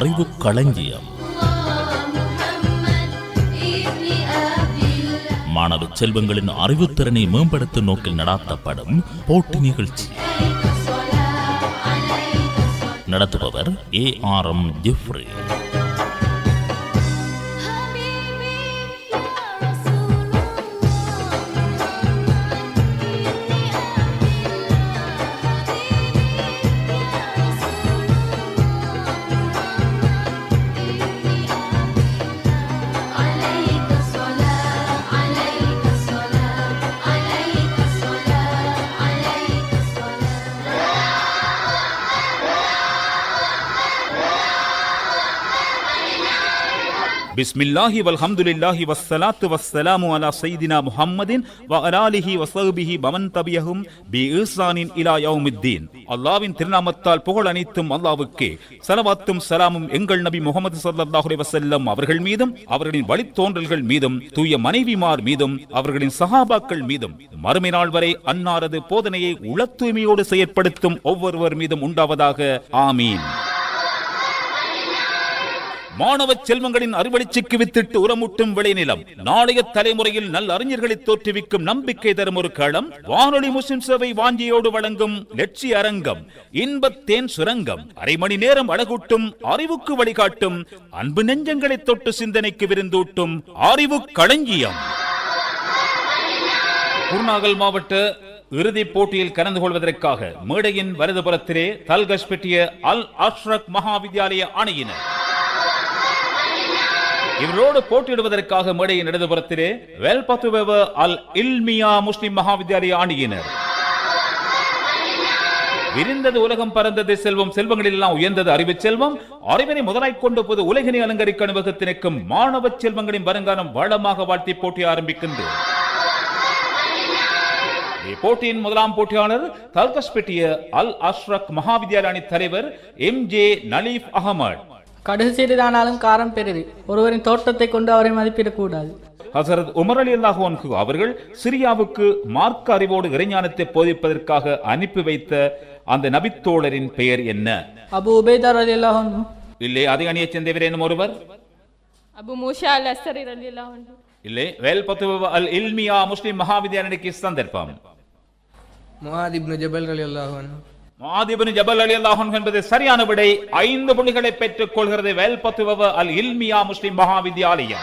அறிவு களஞ்சியம் மாணவ செல்வங்களின் அறிவுத்திறனை மேம்படுத்தும் நோக்கில் நடாத்தப்படும் போட்டி நிகழ்ச்சி நடத்துபவர் ஏ ஆர் எம் ஜிப்ரி بسم الله والحمد لله والصلاة والسلام على سيدنا محمد وعلى آله وصحبه ومن تبعهم بإحسان إلى يوم الدين அல்லாவின் திருநாமத்தால் புகழ் அனைத்தும் அல்லாவுக்கே சலவாத்தும் சலாமும் எங்கள் நபி முகமது ஸல்லல்லாஹு அலைஹி வஸல்லம் அவர்கள் மீதும் அவர்களின் வழித்தோன்றல்கள் மீதும் தூய மனைவிமார் மீதும் அவர்களின் சஹாபாக்கள் மீதும் மறுமை நாள் வரை அன்னாரது போதனையை உள தூய்மையோடு செயற்படுத்தும் ஒவ்வொருவர் மீதும் உண்டாவதாக ஆமீன் மாணவ செல்வங்களின் அறுவடைச்சிக்கு வித்திட்டு உரமூட்டும் விளைநிலம் நாளைய தலைமுறையில் நல்ல அறிஞர்களை தோற்றுவிக்கும் நம்பிக்கை தரும் ஒரு களம் வானொலி முஸ்லிம் சேவை வாஞ்சியோடு வழங்கும் லட்சிய அரங்கம் இன்பத் தேன் சுரங்கம் அரை மணி நேரம் அழகூட்டும் அறிவுக்கு வழிகாட்டும் அன்பு நெஞ்சங்களை தொட்டு சிந்தனைக்கு விருந்தூட்டும் அறிவு களஞ்சியம் குருநாகல் மாவட்ட இறுதிப் போட்டியில் கலந்து கொள்வதற்காக மேடையின் வலதுபுறத்திலே தல்கஷ் பெட்டிய அல் அஷ்ரக் மகாவித்யாலய அணியினர் இவரோடு போட்டியிடுவதற்காக மேடையின் இடதுபுறத்திலே வேல்பத்துவ அல் இல்மியா முஸ்லிம் மகாவித்யாலய அணியினர் விரிந்தது உலகம் பறந்தது செல்வம் செல்வங்களில் எல்லாம் உயர்ந்தது அறிவு செல்வம் அறிவினை முதலாய் கொண்டு பொது உலகினை அலங்கரிக்க அனுபவத்தினுக்கும் மாணவ செல்வங்களின் வருங்காலம் வளமாக வாழ்த்தி போட்டி ஆரம்பிக்கின்றது போட்டியின் முதலாம் போட்டியாளர் தல்கஸ் பெட்டிய அல் அஷ்ரக் மகாவித்யாலய அணி தலைவர் எம் ஜே நலீப் அகமது கடுகு சிறிதானாலும் காரம் பெரிது ஒருவரின் தோட்டத்தை கொண்டு அவரை மதிப்பிடக்கூடாது ஹசரத் உமர் அலி அல்லாஹு அன்ஹு அவர்கள் சிரியாவுக்கு மார்க்க அறிவோடு இறைஞானத்தை போதிப்பதற்காக அனுப்பி வைத்த அந்த நபித்தோழரின் பெயர் என்ன அபு உபேதார் அலி அல்லாஹன் இல்லை அதை அணியச் சேர்ந்தவர் என்னும் ஒருவர் அபு மூஷா அல் அஸ்ஸரி ரலியல்லாஹு அன்ஹு இல்லை வேல்பத்துவ அல் இல்மியா முஸ்லிம் மகாவித்யாலயக்கு சந்தர்ப்பம் முஆத் இப்னு ஜபல் ரலியல்லாஹு அன்ஹு மாதிபின் ஜபல் அலி அல்லாஹன் என்பது சரியான விடை ஐந்து புள்ளிகளை பெற்றுக் கொள்கிறது வேல்பத்துவ அல் இல்மியா முஸ்லிம் மகாவித்யாலயம்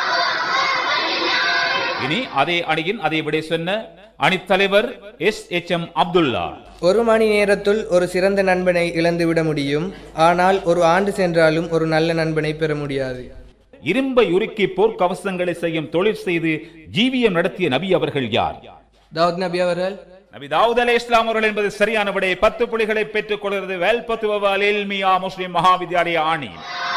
இனி அதே அணியின் அதே விடை சொன்ன அணித்தலைவர் எஸ் எச் எம் அப்துல்லா ஒரு மணி நேரத்துள் ஒரு சிறந்த நண்பனை இழந்துவிட முடியும் ஆனால் ஒரு ஆண்டு சென்றாலும் ஒரு நல்ல நண்பனை பெற முடியாது இரும்பை உருக்கி போர்க்கவசங்களை செய்யும் தொழில் செய்து ஜீவியம் நடத்திய நபி அவர்கள் யார் தாவூத் நபி அவர்கள் நபி தாவூத் அலை இஸ்லாம் அவர்கள் என்பது சரியான விடை பத்து புள்ளிகளை பெற்றுக் கொள்கிறது வேல்பத்துவ அல் இல்மியா முஸ்லிம் மகாவித்யாலய ஆணி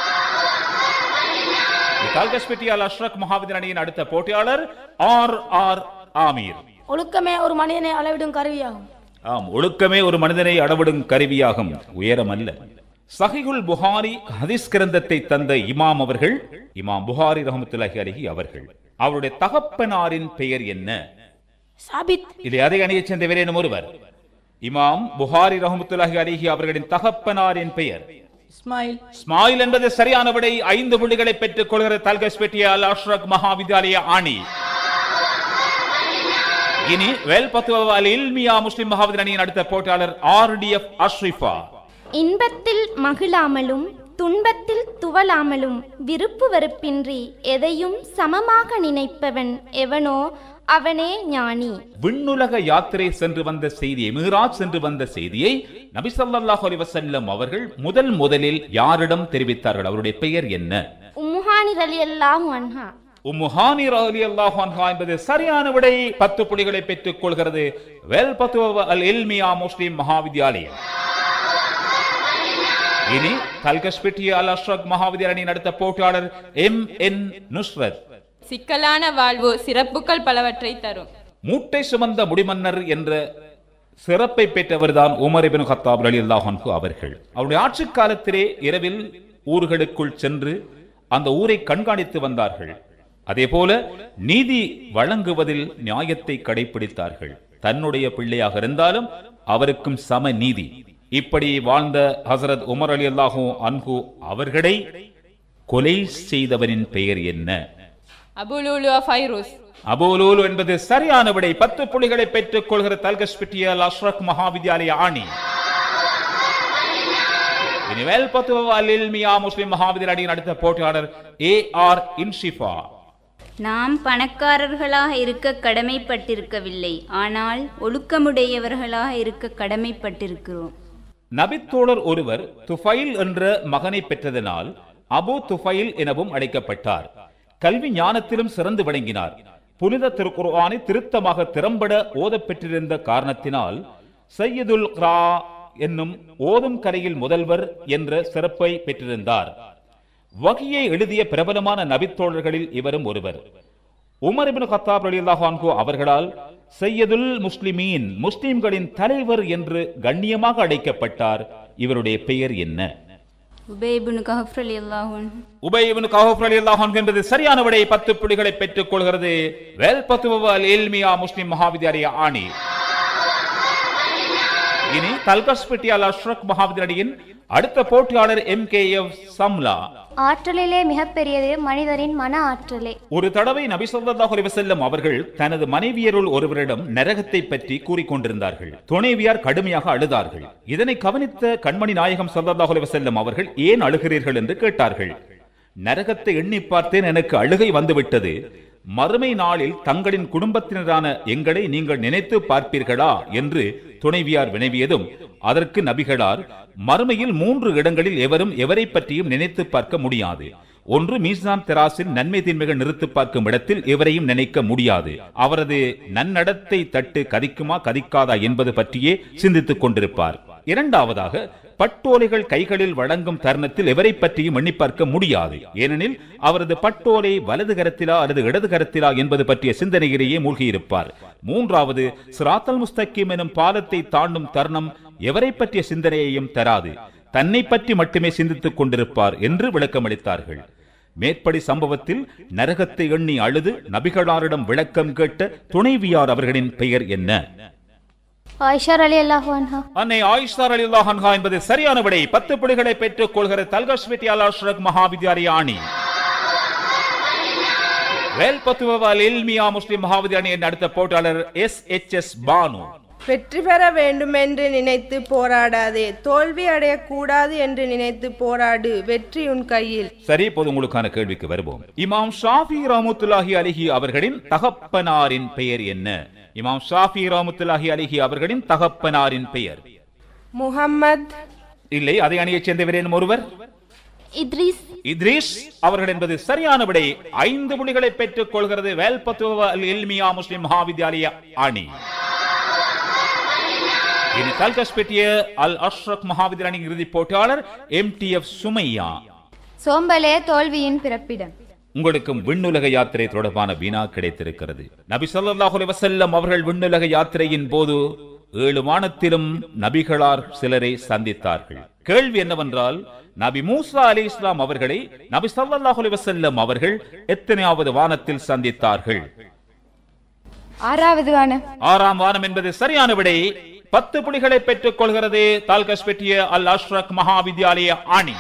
கல்கஸ்பெட்டி அல் அஷ்ரக் மகாவித்யாலய அணியின் அடுத்த போட்டியாளர் ஆர் ஆர் ஆமீர் ஒழுக்கமே ஒரு மனிதனை அளவிடும் கருவியாகும் ஆம் ஒழுக்கமே ஒரு மனிதனை அளவிடும் கருவியாகும் உயரம் அல்ல சஹிகுல் புகாரி ஹதீஸ் கிரந்தத்தை தந்த இமாம் அவர்கள் இமாம் புகாரி ரஹமத்துல்லாஹி அலிஹி அவர்கள் அவருடைய தகப்பனாரின் பெயர் என்ன சாபித் இதை அதை அணியச் சேர்ந்த வேறேனும் ஒருவர் இமாம் புகாரி ரஹமத்துல்லாஹி அலிஹி அவர்களின் தகப்பனாரின் பெயர் இஸ்மாயில் ஸ்மாயில் என்பது சரியான விடை ஐந்து புள்ளிகளை பெற்றுக் கொள்கிற தல்கஸ் பெட்டிய அல் அஷ்ரக் மகாவித்யாலய ஆணி இனி வேல்பத்துவ அல் இல்மியா முஸ்லிம் மகாவித்யாலய அணியின் அடுத்த போட்டியாளர் ஆர் டி எஃப் அஷ்ரிஃபா இன்பத்தில் மகிழாமலும் துன்பத்தில் துவளாமலும் விருப்பு வெறுப்பின்றி எதையும் சமமாக நினைப்பவன் எவனோ அவனே ஞானி விண்ணுலக யாத்திரை சென்று வந்த செய்தியை மிஹ்ராஜ் சென்று வந்த செய்தியை நபி ஸல்லல்லாஹு அலைஹி வஸல்லம் அவர்கள் முதல் முதலில் யாரிடம் தெரிவித்தார்கள் அவருடைய பெயர் என்ன உம்முஹானி ரலியல்லாஹு அன்ஹா உம்முஹானி ரலியல்லாஹு அன்ஹா என்பது சரியான விடை பத்து புள்ளிகளை பெற்றுக் கொள்கிறது வெல் பத்துவ அல் இல்மியா முஸ்லிம் மகாவித்யாலயம் இனி கல்கஸ்பெட்டிய அல் அஷ்ரக் மகாவித்யாலயின் அடுத்த போட்டியாளர் எம் என் நுஸ்ரத் சிக்கலான வாழ்வு சிறப்புகள் பலவற்றை தரும் மூட்டை சுமந்த முடிமன்னர் என்ற சிறப்பை பெற்றவர்தான் உமர் இபின் கத்தாப் ரலியல்லாஹு அன்ஹு அவர்கள் அவருடைய ஆட்சி காலத்திலே இரவில் ஊர்களுக்குள் சென்று அந்த ஊரை கண்காணித்து வந்தார்கள் அதேபோல நீதி வழங்குவதில் நியாயத்தை கடைபிடித்தார்கள் தன்னுடைய பிள்ளையாக இருந்தாலும் அவருக்கும் சம நீதி இப்படி வாழ்ந்த ஹசரத் உமர் அலி அல்லாஹூ அன்ஹு அவர்களை கொலை செய்தவனின் பெயர் என்ன அபுலூலு ஃபைரூஸ் அபோலூலு என்பது சரியான விடை பத்து புள்ளிகளை பெற்றுக் கொள்கிற தல்கஸ்பிட்டியல் அஷ்ரக் மகாவித்யாலய ஆணி இனி வேல்பத்துவ அலில்மியா முஸ்லிம் மகாவித்யாலயின் அடுத்த போட்டியாளர் ஏ ஆர் இன்ஷிஃபா நாம் பணக்காரர்களாக இருக்க கடமைப்பட்டிருக்கவில்லை ஆனால் ஒழுக்கமுடையவர்களாக இருக்க கடமைப்பட்டிருக்கிறோம் நபித்தோழர் ஒருவர் துஃபைல் என்ற மகனை பெற்றதனால் அபு துஃபைல் எனவும் அழைக்கப்பட்டார் கல்வி ஞானத்திலும் சிறந்து விளங்கினார் புனித திருக்குர்ஆனை திருத்தமாக திறம்பட ஓதப் பெற்றிருந்த காரணத்தினால் சையதுல் கிரா என்னும் ஓதும் கரையில் முதல்வர் என்ற சிறப்பை பெற்றிருந்தார் வகியை எழுதிய பிரபலமான நபித்தோழர்களில் இவரும் ஒருவர் உமர் இப்னு கத்தாப் ரலியல்லாஹு அன்ஹு அவர்களால் சையதுல் முஸ்லிமீன் முஸ்லிம்களின் தலைவர் என்று கண்ணியமாக அழைக்கப்பட்டார் இவருடைய பெயர் என்ன உபேபுனு கஹஃப்ரலி அல்லாஹூன் உபை இப்னு கஹஃப் ரலியல்லாஹு அன்ஹு என்பது சரியான விடை பத்து புள்ளிகளை பெற்றுக் கொள்கிறது வேல் பத்துவ அல் இல்மியா முஸ்லிம் மகாவித்யாலய ஆணி இனி தல்கஸ்பிட்டி அல் அஷ்ரக் மகாவித்யாலயின் அடுத்த போட்டியாளர் எம் கே எஃப் சம்லா ஆற்றலிலே மிகப்பெரியது மனிதரின் மன ஆற்றலே ஒரு தடவை நபி ஸல்லல்லாஹு அலைஹி வஸல்லம் அவர்கள் தனது மனைவியருள் ஒருவரிடம் நரகத்தை பற்றி கூறிக்கொண்டிருந்தார்கள் துணைவியார் கடுமையாக அழுதார்கள் இதனை கவனித்த கண்மணி நாயகம் ஸல்லல்லாஹு அலைஹி வஸல்லம் அவர்கள் ஏன் அழுகிறீர்கள் என்று கேட்டார்கள் நரகத்தை எண்ணி பார்த்தேன் எனக்கு அழுகை வந்துவிட்டது மறுமை நாளில் தங்களின் குடும்பத்தினரான எங்களை நீங்கள் நினைத்து பார்ப்பீர்களா என்று துணைவியார் வினவியதும் அதற்கு நபிகளார் மறுமையில் மூன்று இடங்களில் எவரும் எவரை பற்றியும் நினைத்து பார்க்க முடியாது ஒன்று மீசான் தெராசில் நன்மை தீன்மைகள் நிறுத்து பார்க்கும் இடத்தில் எவரையும் நினைக்க முடியாது அவரது நன்னடத்தை தட்டு கதிக்குமா கதிக்காதா என்பது பற்றியே சிந்தித்துக் கொண்டிருப்பார் இரண்டாவதாக பட்டோலைகள் கைகளில் வழங்கும் தருணத்தில் எவரை பற்றியும் எண்ணி பார்க்க முடியாது ஏனெனில் அவரது பட்டோலை வலது கரத்திலா அல்லது இடது கரத்திலா என்பது பற்றிய சிந்தனையிலேயே மூழ்கியிருப்பார் மூன்றாவது சிராத்தல் முஸ்தகிம் எனும் பாலத்தை தாண்டும் தருணம் எவரை பற்றிய சிந்தனையையும் தராது தன்னை பற்றி மட்டுமே சிந்தித்துக் கொண்டிருப்பார் என்று விளக்கமளித்தார்கள் மேற்படி சம்பவத்தில் நரகத்தை எண்ணி அழுது நபிகளாரிடம் விளக்கம் கேட்ட துணைவியார் அவர்களின் பெயர் என்ன ஆயிஷார் அலி அல்லாஹு அன்ஹா அன்னை ஆயிஷார் அலில்லாஹ் அன்ஹா என்பது சரியான விடை பத்து புள்ளிகளை பெற்றுக் கொள்கிற தல்கஸ்விட்டி அல் அஷ்ரக் மகாவித்யாலய அணி வேல்பத்துவால் இல்மியா முஸ்லிம் மகாவித்யாலயின் அடுத்த போட்டியாளர் எஸ் எச் எஸ் பானு வெற்றி பெற வேண்டுமென்று நினைத்து போராடாதே தோல்வி அடையக்கூடாது என்று நினைத்து போராடு வெற்றி உன் கையில் சரி இப்போது உங்களுக்கான கேள்விக்கு வருவோம் இமாம் ஷாஃபி ரஹ்மத்துல்லாஹி அலிஹி அவர்களின் தகப்பனாரின் பெயர் என்ன இமாம் ஷாஃபி ரஹ்மத்துல்லாஹி அலிஹி அவர்களின் தகப்பனாரின் பெயர் முஹம்மத் இல்லை அதை அணியைச் சேர்ந்தவரேனும் ஒருவர் இத்ரிஸ் இத்ரீஸ் அவர்கள் என்பது சரியான விடை ஐந்து புள்ளிகளை பெற்றுக் கொள்கிறது வேல்பத்துவ அல் இல்மியா முஸ்லிம் மகாவித்யாலய அணி இனி கல்கஸ்பெட்டிய அல் அஷ்ரக் மகாவித்யாலயின் இறுதிப் போட்டியாளர் எம் டி எஃப் சுமையா சோம்பலே தோல்வியின் பிறப்பிடம் உங்களுக்கும் விண்ணுலக யாத்திரை தொடர்பான வினா கிடைத்திருக்கிறது நபி ஸல்லல்லாஹு அலைஹி வஸல்லம் அவர்கள் விண்ணுலக யாத்திரையின் போது ஏழு வானத்திலும் நபிகளார் சிலரை சந்தித்தார்கள் கேள்வி என்னவென்றால் நபி மூசா அலி இஸ்லாம் அவர்களை நபி ஸல்லல்லாஹு அலைஹி வஸல்லம் அவர்கள் எத்தனையாவது வானத்தில் சந்தித்தார்கள் ஆறாவது வானம் ஆறாம் வானம் என்பது சரியான விடை பத்து புள்ளிகளை பெற்றுக் கொள்கிறது தால்கஸ் பெற்றிய அல் அஷ்ரக் மகாவித்யாலய அணி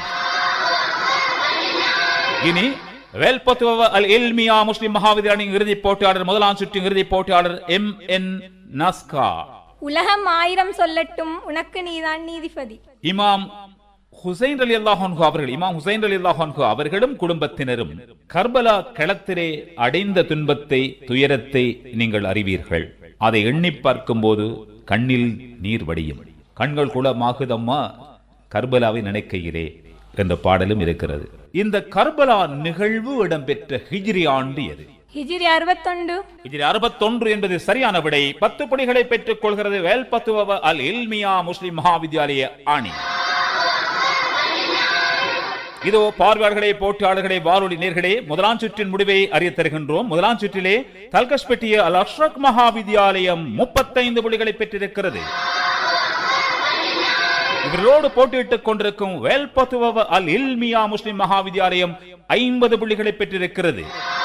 இனி வேல்பத்துவ அல் இல்மியா முஸ்லிம் மகாவித்யாலயின் இறுதிப் போட்டியாளர் முதலாம் சுற்றின் இறுதிப் போட்டியாளர் எம் என் நஸ்கா உலகம் ஆயிரம் சொல்லட்டும் உனக்கு நீதான் நீதிபதி இமாம் ஹுசைன் அலி அல்லாஹான்கு அவர்கள் இமாம் ஹுசைன் அலி அல்லாஹான்கு அவர்களும் குடும்பத்தினரும் கர்பலா களத்திலே அடைந்த துன்பத்தை துயரத்தை நீங்கள் அறிவீர்கள் அதை எண்ணி பார்க்கும்போது கண்ணில் நீர் வடியும் கண்கள் குளமாகுதம்மா கர்பலாவை நினைக்கையிலே என்ற பாடலும் இருக்கிறது இந்த கர்பலா நிகழ்வு இடம்பெற்ற ஹிஜ்ரி ஆண்டு எது ஹிஜிரி அறுபத்தொண்டு இதில் அறுபத்தொன்று என்பது சரியான விடை பத்து புள்ளிகளை பெற்றுக் கொள்கிறது வேல்பத்துவ அல் இல்மியா முஸ்லிம் மகாவித்யாலய அணி இதோ பார்வையாளர்களே போட்டியாளர்களே வானொலி நேர்களே முதலாம் சுற்றின் முடிவை அறிய தருகின்றோம் முதலாம் சுற்றிலே தல்கஸ்பெட்டிய அல் அஷ்ரக் மகாவித்யாலயம் முப்பத்தைந்து புள்ளிகளை பெற்றிருக்கிறது இவர்களோடு போட்டியிட்டுக் கொண்டிருக்கும் வேல்பத்துவ அல் இல்மியா முஸ்லிம் மகாவித்யாலயம் ஐம்பது புள்ளிகளை பெற்றிருக்கிறது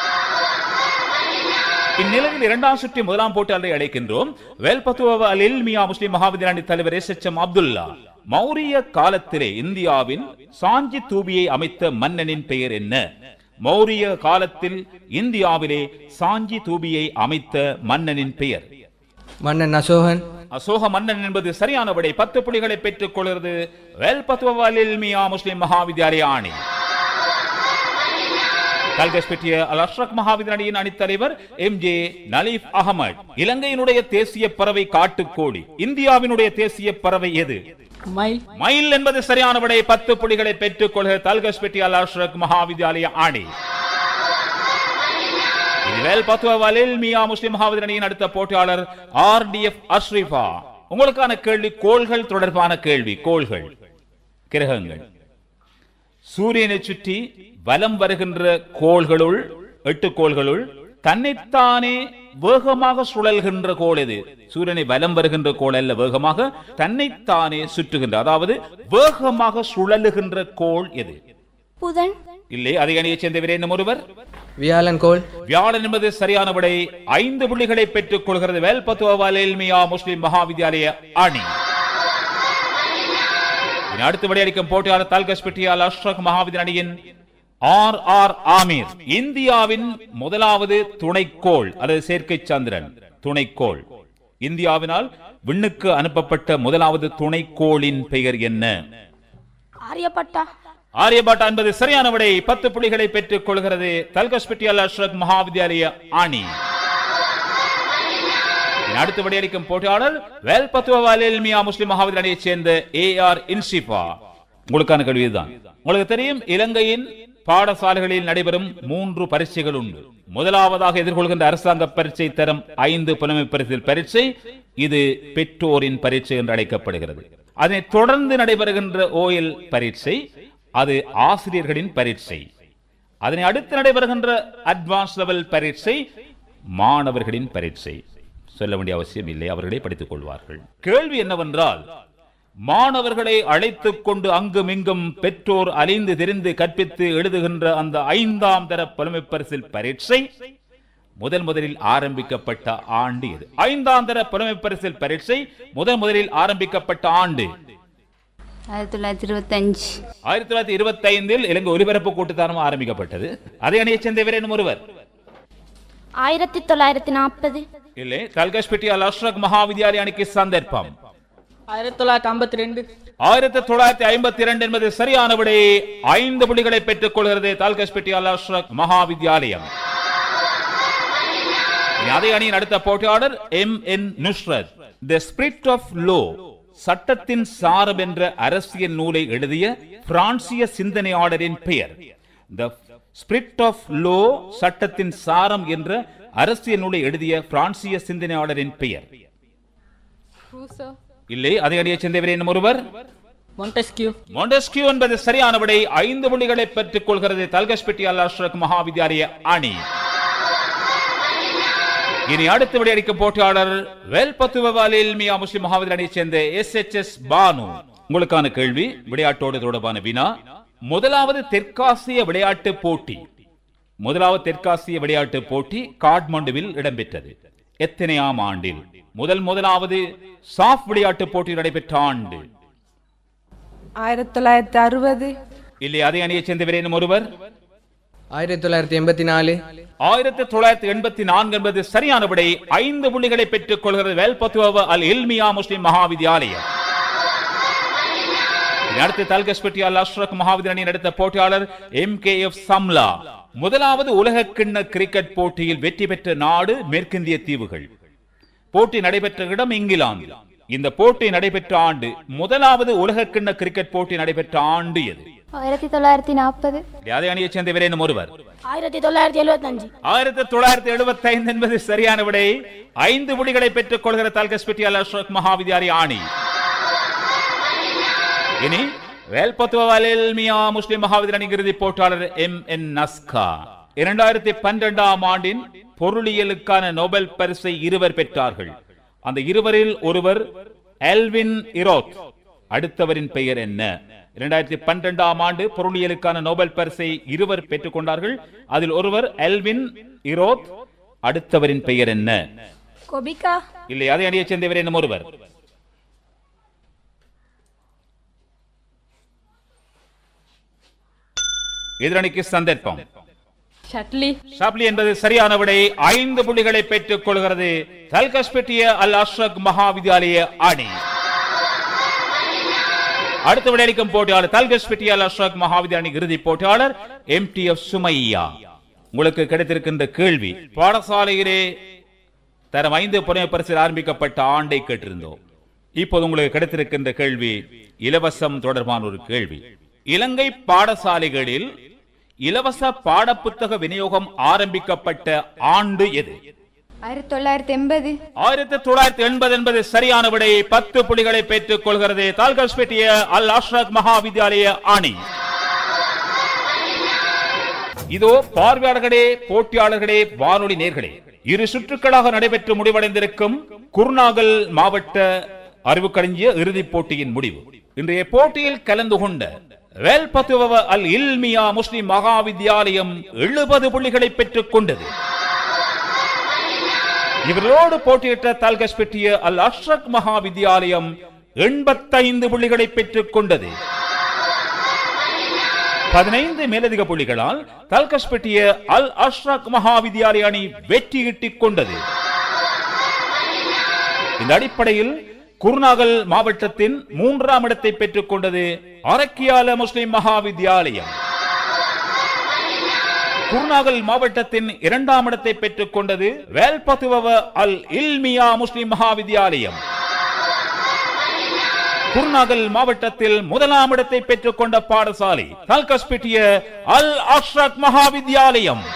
இந்நிலையில் இரண்டாம் சுற்றி முதலாம் போட்டியாளரை அழைக்கின்றோம் வேல்பத்துவ அல் இல்மியா முஸ்லிம் மகாவித்யாலய தலைவர் S H M Abdullah Maurya காலத்திலே இந்தியாவில் சாஞ்சி தூபியை அமைத்த மன்னனின் பெயர் என்ன மௌரிய காலத்தில் இந்தியாவிலே சாஞ்சி தூபியை அமைத்த மன்னனின் பெயர் மன்னன் அசோகன் அசோக மன்னன் என்பது சரியான விடை பத்து புள்ளிகளை பெற்றுக் கொள்கிறது வெல் பத்துவலில் மியா முஸ்லிம் மகாவித்யாலய ஆணி கல்கஸ் பெற்றிய அல் அஷ்ரக் மகாவித்யாலயின் அணித்தலைவர் எம் ஜே நலீப் அகமது இலங்கையினுடைய தேசிய பறவை காட்டுக்கோழி இந்தியாவினுடைய தேசிய பறவை எது மயில் மயில் என்பது சரியான விடை பத்து புள்ளிகளை பெற்றுக் கொள்கிற தல்கஸ் பெட்டி அல் அஷ்ரக் மகாவித்யாலய ஆணி இதுவேல் பத்துவலில் மியா முஸ்லிம் மகாவித்யாலயின் அடுத்த போட்டியாளர் ஆர் டி எஃப் அஷ்ரிஃபா உங்களுக்கான கேள்வி கோள்கள் தொடர்பான கேள்வி கோள்கள் கிரகங்கள் சூரியனை சுற்றி வலம் வருகின்ற கோள்களுள் எட்டு கோள்களுள் தன்னைத்தானே வேகமாக சுழல்கின்ற கோள் எது சூரியனை வலம் வருகின்ற கோள் அல்ல வேகமாக தன்னைத்தானே சுற்றுகின்ற அதாவது வேகமாக சுழலுகின்ற கோள் எது புதன் இல்லை அதை அணியைச் சேர்ந்தவர் என்ன ஒருவர் வியாழன் கோள் வியாழன் என்பது சரியான விடை ஐந்து புள்ளிகளை பெற்றுக் கொள்கிறது வேல்பத்துவாலில் மியா முஸ்லிம் மகாவித்யாலய அணி இனி அடுத்து விளையாடிக்கும் போட்டியாளர் தால்கஸ் பெட்டியால் அஷ்ரக் மகாவித்யாலய அணியின் ஆர் ஆர் ஆமீர் இந்தியாவின் முதலாவது துணைக்கோள் அல்லது செயற்கை சந்திரன் துணைக்கோள் இந்தியாவினால் விண்ணுக்கு அனுப்பப்பட்ட முதலாவது துணைக்கோளின் பெயர் என்ன ஆரியப்பட்டா ஆரியபாட்டா என்பது சரியான விடை பத்து புள்ளிகளை பெற்றுக் கொள்கிறது தல்கஸ் பெட்டியால் அஷ்ரக் மகாவித்யாலய அணி இனி அடுத்து விடையளிக்கும் போட்டியாளர் வேல் பத்துவாலில் மியா முஸ்லிம் மகாவித்யாலயைச் சேர்ந்த ஏ ஆர் இன்சிபா உங்களுக்கான கேள்விதான் உங்களுக்கு தெரியும் இலங்கையின் பாடசாலைகளில் நடைபெறும் மூன்று பரீட்சைகள் உண்டு முதலாவதாக எதிர்கொள்கின்ற அரசாங்க பரீட்சை தரம் ஐந்து புலமை பரிசில் பரீட்சை இது பெற்றோரின் பரீட்சை என்று அழைக்கப்படுகிறது அதனைத் தொடர்ந்து நடைபெறுகின்ற ஓஎல் பரீட்சை அது ஆசிரியர்களின் பரீட்சை அதனை அடுத்து நடைபெறுகின்ற அட்வான்ஸ் லெவல் பரீட்சை மாணவர்களின் பரீட்சை சொல்ல வேண்டிய அவசியம் இல்லை அவர்களே படித்துக் கொள்வார்கள் கேள்வி என்னவென்றால் மாணவர்களை அழைத்துக் கொண்டு அங்கும் இங்கும் பெற்றோர் அலைந்து தெரிந்து கற்பித்து எழுதுகின்ற அந்த ஐந்தாம் தர புலமை பரிசில் பரீட்சை முதல் முதலில் ஆரம்பிக்கப்பட்ட ஆண்டு இது ஐந்தாம் தர புலமை பரிசில் பரீட்சை முதல் முதலில் ஆரம்பிக்கப்பட்ட ஆண்டு ஆயிரத்தி தொள்ளாயிரத்தி இருபத்தஞ்சு ஆயிரத்தி தொள்ளாயிரத்தி இருபத்தி ஐந்தில் இலங்கை ஒலிபரப்பு கூட்டுத்தானம் ஆரம்பிக்கப்பட்டது அதே அணியைச் சேர்ந்தவர் என்னும் ஒருவர் ஆயிரத்தி தொள்ளாயிரத்தி நாற்பது இல்லை கல்கஷ் பெட்டி அல் அஷ்ரக் மகாவித்யாலய அணிக்கு சந்தர்ப்பம் ஆயிரத்தி தொள்ளாயிரத்தி ஐம்பத்தி ரெண்டு ஆயிரத்தி தொள்ளாயிரத்தி ஐம்பத்தி இரண்டு என்பது சரியான விடை ஐந்து புள்ளிகளை பெற்றுக் கொள்கிறது தால்கஷ் பெட்டி அல் அஷ்ரக் மகாவித்யாலயம் இனி அதே அணியின் அடுத்த போட்டியாளர் M N Nusrat the spirit of law சட்டத்தின் சாரம் என்ற அரசியல் நூலை எழுதிய பிரான்சிய சிந்தனையாளரின் பெயர் த ஸ்பிரிட் ஆஃப் லோ சட்டத்தின் சாரம் என்ற அரசியல் நூலை எழுதிய பிரான்சிய சிந்தனையாளரின் பெயர் ரூசோ இல்லை அதை அணியைச் சேர்ந்தவர் என்னும் ஒருவர் மொண்டெஸ்கியூ மொண்டஸ்கியூ என்பது சரியான விடை ஐந்து புள்ளிகளை பெற்றுக் கொள்கிறது தல்கஷ்பெட்டி அல் அஷ்ரக் மகாவித்யாலய அணி இனி அடுத்து விளையாடிக்கும் போட்டியாளர் வேல்பத்துவாலில் மியா முஸ்லிம் மகாவித்யாலயைச் சேர்ந்த எஸ் எச் எஸ் பானு உங்களுக்கான கேள்வி விளையாட்டோடு தொடர்பான வினா முதலாவது தெற்காசிய விளையாட்டு போட்டி முதலாவது தெற்காசிய விளையாட்டு போட்டி காட்மண்டுவில் இடம்பெற்றது எத்தனையாம் ஆண்டில் முதல் முதலாவது சாஃப் விளையாட்டு போட்டி நடைபெற்ற ஆண்டு ஆயிரத்தி தொள்ளாயிரத்தி அறுபது இல்லை அதே அணியைச் சேர்ந்தவர் என்னும் ஒருவர் ஆயிரத்தி தொள்ளாயிரத்தி எண்பத்தி நாலு ஆயிரத்தி தொள்ளாயிரத்தி எண்பத்தி நான்கு என்பது சரியான விடை ஐந்து புள்ளிகளை பெற்றுக் கொள்கிறது வேல்பத்துவ அல் இல்மியா முஸ்லிம் மகாவித்யாலயம் இனி அடுத்து தல்கஸ்பெட்டி அல் அஷ்ரக் மகாவித்யாலயின் அடுத்த போட்டியாளர் எம் கே எஃப் சம்லா முதலாவது உலக கிண்ண கிரிக்கெட் போட்டியில் வெற்றி பெற்ற நாடு மேற்கிந்திய தீவுகள் போட்டி நடைபெற்ற இடம் இங்கிலாந்து இந்த போட்டி நடைபெற்ற ஆண்டு முதலாவது உலக கிண்ண கிரிக்கெட் போட்டி நடைபெற்ற ஆண்டு எது ஆயிரத்தி தொள்ளாயிரத்தி நாற்பது அதே அணியைச் சேர்ந்தவர் என்னும் ஒருவர் ஆயிரத்தி தொள்ளாயிரத்தி எழுபத்தஞ்சு ஆயிரத்தி தொள்ளாயிரத்தி எழுபத்தி ஐந்து என்பது சரியான விடை ஐந்து புள்ளிகளை பெற்றுக் கொள்கிற தால்கஸ்பெட்டி அல் அஷ்ரக் மகாவித்யாலய ஆணி இனி வேல்பத்துவாலில் மியா முஸ்லிம் மகாவித்யாலய இறுதி போட்டியாளர் எம் என் நஸ்கா இரண்டாயிரத்தி பன்னிரெண்டாம் ஆண்டின் பொருளியலுக்கான நோபல் பரிசை இருவர் பெற்றார்கள் அந்த இருவரில் ஒருவர் எல்வின் இரோத் அடுத்தவரின் பெயர் என்ன இரண்டாயிரத்தி பன்னிரெண்டாம் ஆண்டு பொருளியலுக்கான நோபல் பரிசை இருவர் பெற்றுக் கொண்டார்கள் அதில் ஒருவர் எல்வின் இரோத் அடுத்தவரின் பெயர் என்ன கொபிகா இல்லை அதை அணியைச் சேர்ந்தவர் என்னும் ஒருவர் எதிரணிக்கு சந்தர்ப்பம் ஷட்லி ஷாப்லி என்பது சரியான விடை ஐந்து புள்ளிகளை பெற்றுக் கொள்கிறது தல்கஸ்பெட்டிய அல் அஷ்ரக் மகாவித்யாலய அணி அடுத்த விடையளிக்கும் போட்டியாளர் தல்கஸ்பெட்டிய அல் அஷ்ரக் மகாவித்யாலய இறுதி போட்டியாளர் எம் டி எஃப் சுமையா உங்களுக்கு கிடைத்திருக்கின்ற கேள்வி பாடசாலையிலே தரம் ஐந்து புனைய பரிசில் ஆரம்பிக்கப்பட்ட ஆண்டை கேட்டிருந்தோம் இப்போது உங்களுக்கு கிடைத்திருக்கின்ற கேள்வி இலவசம் தொடர்பான ஒரு கேள்வி இலங்கை பாடசாலைகளில் இலவச பாடப்புத்தக விநியோகம் ஆரம்பிக்கப்பட்ட ஆண்டு எது ஆயிரத்தி தொள்ளாயிரத்தி எண்பது ஆயிரத்தி தொள்ளாயிரத்தி எண்பது என்பது சரியான விடை பத்து புள்ளிகளை பெற்றுக் கொள்கிறது தால்கஸ்பேட்டிய அல் அஷ்ரக் மகாவித்யாலய அணி இதோ பார்வையாளர்களே போட்டியாளர்களே வானொலி நேர்களே இரு சுற்றுக்களாக நடைபெற்று முடிவடைந்திருக்கும் குருநாகல் மாவட்ட அறிவுக்களஞ்சிய இறுதிப் போட்டியின் முடிவு இன்றைய போட்டியில் கலந்து கொண்ட வேல்பத்துவ அல் இல்மியா முஸ்லிம் மகாவித்யாலயம் எழுபது புள்ளிகளை பெற்றுக் கொண்டது இவர்களோடு போட்டியிட்ட தால்கஸ்பெட்டிய அல் அஷ்ரக் மகாவித்யாலயம் எண்பத்தைந்து புள்ளிகளை பெற்றுக் கொண்டது பதினைந்து மேலதிக புள்ளிகளால் தல்கஸ்பெட்டிய அல் அஷ்ரக் மகாவித்யாலய அணி வெற்றி ஈட்டிக் கொண்டது இந்த அடிப்படையில் குருநாகல் மாவட்டத்தின் மூன்றாம் இடத்தை பெற்றுக் கொண்டது அரக்கியால முஸ்லிம் மகாவித்யாலயம் குருநாகல் மாவட்டத்தின் இரண்டாம் இடத்தை பெற்றுக் கொண்டது வேல்பத்துவ அல் இல்மியா முஸ்லிம் மகாவித்யாலயம் குருநாகல் மாவட்டத்தில் முதலாம் இடத்தை பெற்றுக் கொண்ட பாடசாலை தல்கஸ்பிட்டிய அல் அஷ்ரக் மகாவித்யாலயம்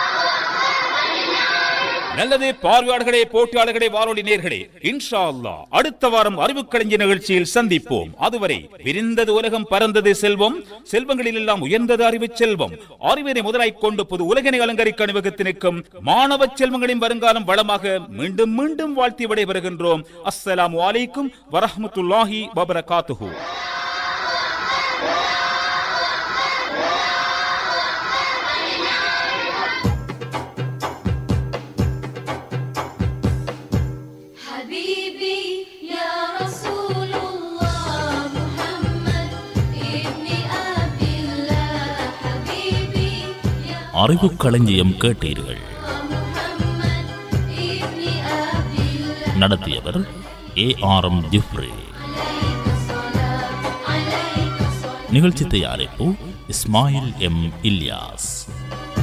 நல்லது பார்வையாளர்களே போட்டியாளர்களே வானொலி நேர்களே இன்ஷா அல்லாஹ் அடுத்த வாரம் அறிவுக்கலைஞ நிகழ்ச்சியில் சந்திப்போம் அதுவரை விரிந்தது உலகம் பறந்தது செல்வம் செல்வங்களில் எல்லாம் உயர்ந்தது அறிவு செல்வம் அறிவினை முதலாய்க் கொண்டு புது உலகினை அலங்கரிக்க அணிவகுத்து நிற்கும் மாணவ செல்வங்களின் வருங்காலம் வளமாக மீண்டும் மீண்டும் வாழ்த்தி விடைபெறுகின்றோம் அஸ்ஸலாமு அலைக்கும் வரஹ்மத்துல்லாஹி வபரகாத்துஹு حبيبي يا رسول الله محمد ابن أبي الله حبيبي يا அறிவுக் களஞ்சியம் கேட்டீர்கள் محمد ابن أبي الله நடத்தியவர் ஏ ஆர் எம் ஜிப்ரி நிகழ்ச்சி தயாரிப்பு இஸ்மாயில் எம் இல்யாஸ்